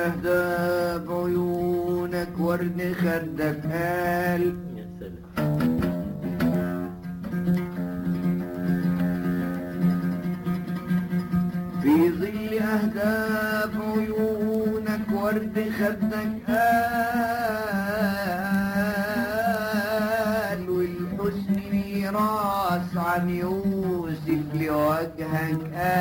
يهدى بعيونك ورد خدك قال يا سلام في ظل أهداب عيونك ورد خدك قال والحسن ميراث عن يوسف لوجهك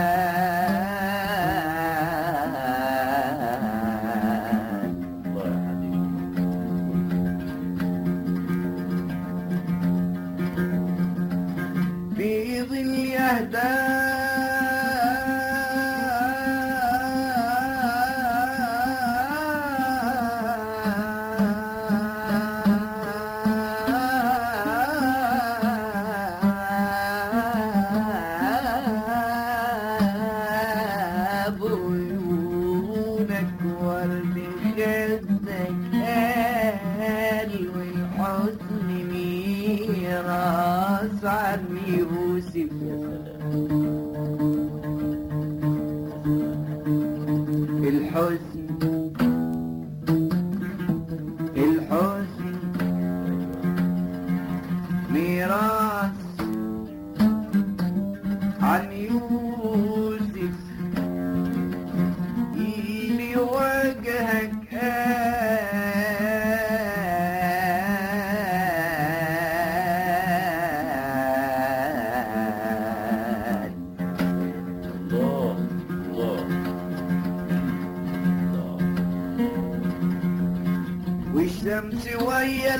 قال الله يا حبيبي في ظل أهداب عيونك ورد خدك قال والحزن ميراث عن يوسف يا سلام الحزن الحزن ميراث عن يوسف اللي وجهك قال الله الله الله والشمس ويا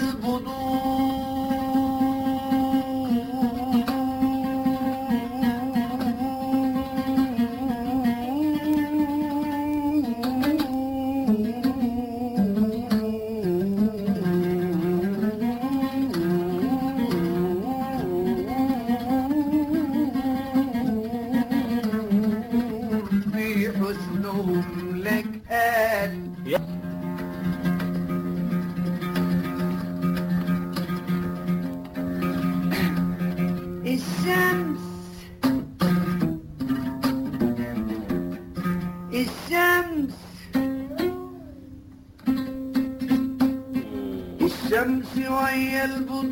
البدور في حسنهم لك قال الشمس الشمس الشمس وهي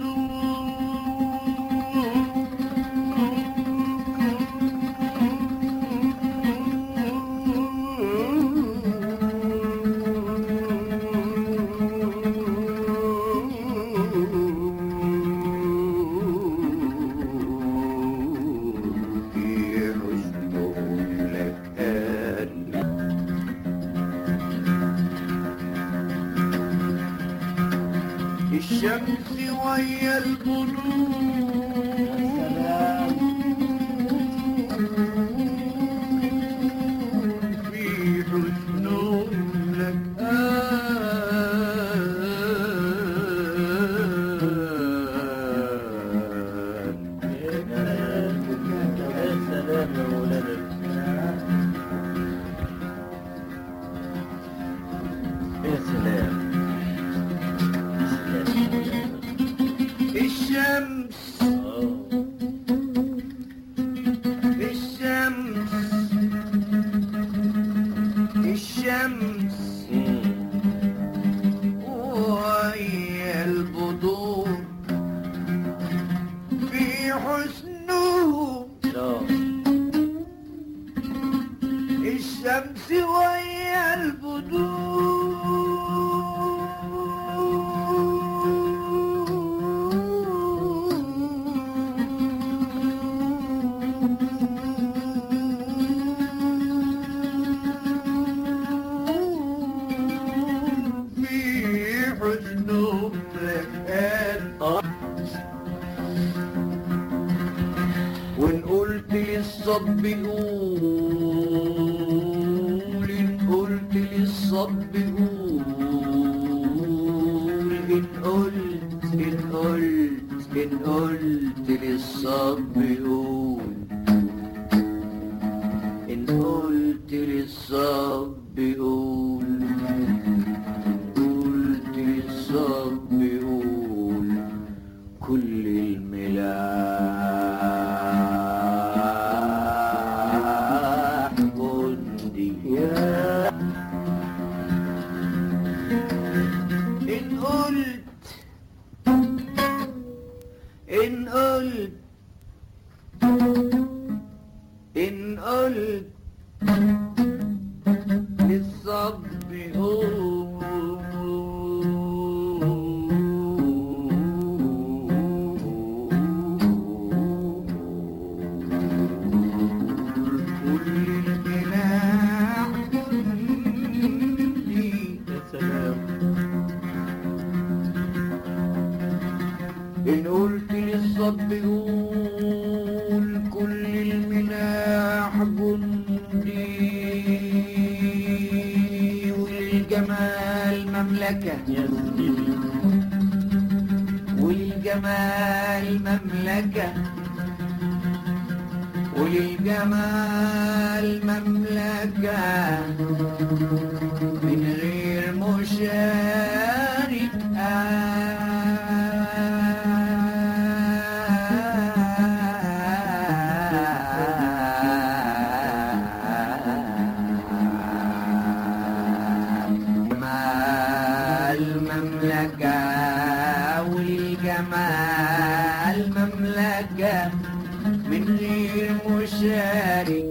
البدور في حسنهم لك آل الشمس وهي البدور في حسنهم لك آل يا سلام يا مولانا يا سلام الشمس آه. الشمس الشمس مم. وهي البدور في حسنه آه. الشمس وهي البدور في حسنه لكان آه. وان قلت للصب قول ان قلت للصب قول ان قلت ان قلت ان قلت للصب قول ان قلت للصب قول قلت للصب قول كل الملاح جندي يا إن قلت إن قلت للصب كل الجناح جندي يا سلام إن قلت للصب قول كل الملاح جندي وللجمال مملكة يا سيدي وللجمال مملكة وللجمال مملكة من غير مشارك جمال مملكة والجمال مملكة من غير مشارك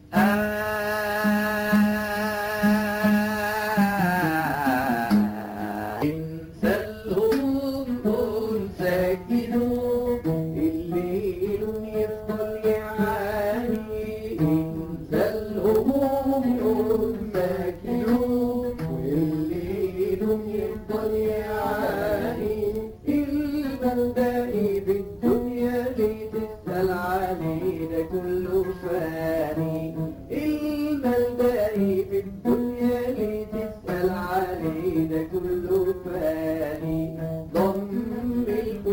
انسى الهموم دول ساكنوا الليل يفضل يعاني انسى الهموم دول ساكنوا والليل يفضل يعاني البلداني بالدنيا ليه تسأل عليه ده كله فاني الملداني في الدنيا ليه تسأل عليه ده كله فاني ضم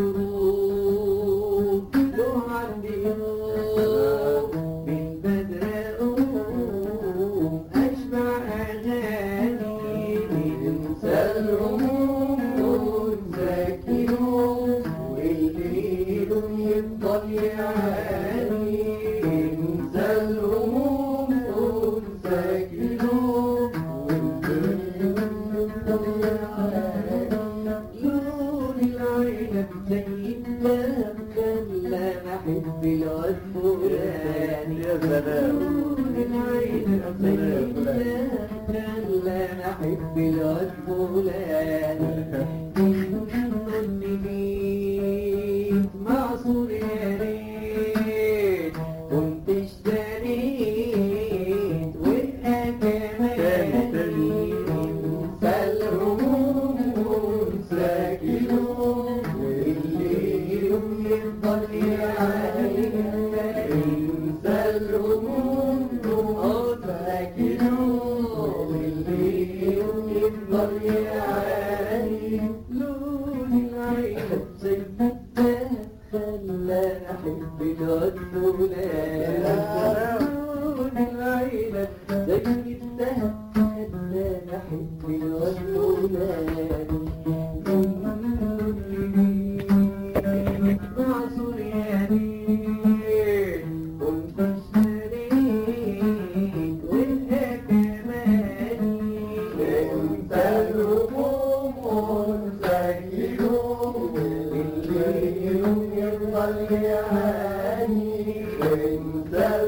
القلوب له عندي نور من بدر أقوم أجمع أغاني انسى الهموم دول ساكنون والليل يفضل يعاني انسى الهموم دول ساكنون والليل يفضل يعاني لون العين بتجيبنا خلى نحب الواد فلاني يا سلام لون العين بتجيبنا خلى نحب الواد فلاني النبيت معصور يا ريت كنت اشتريت وابقى كمان انسى الهموم ساكنون والليل يفضل يعاني انسى الهموم ساكنون والليل يفضل يعاني لون العين صدقتها خلى احب الواد فلان لون العين زيتها خلى احب الواد فلان معصور يا ريت كنت اشتريت وانت كمان انت الهموم ساكنون الليل يفضل يعاني انت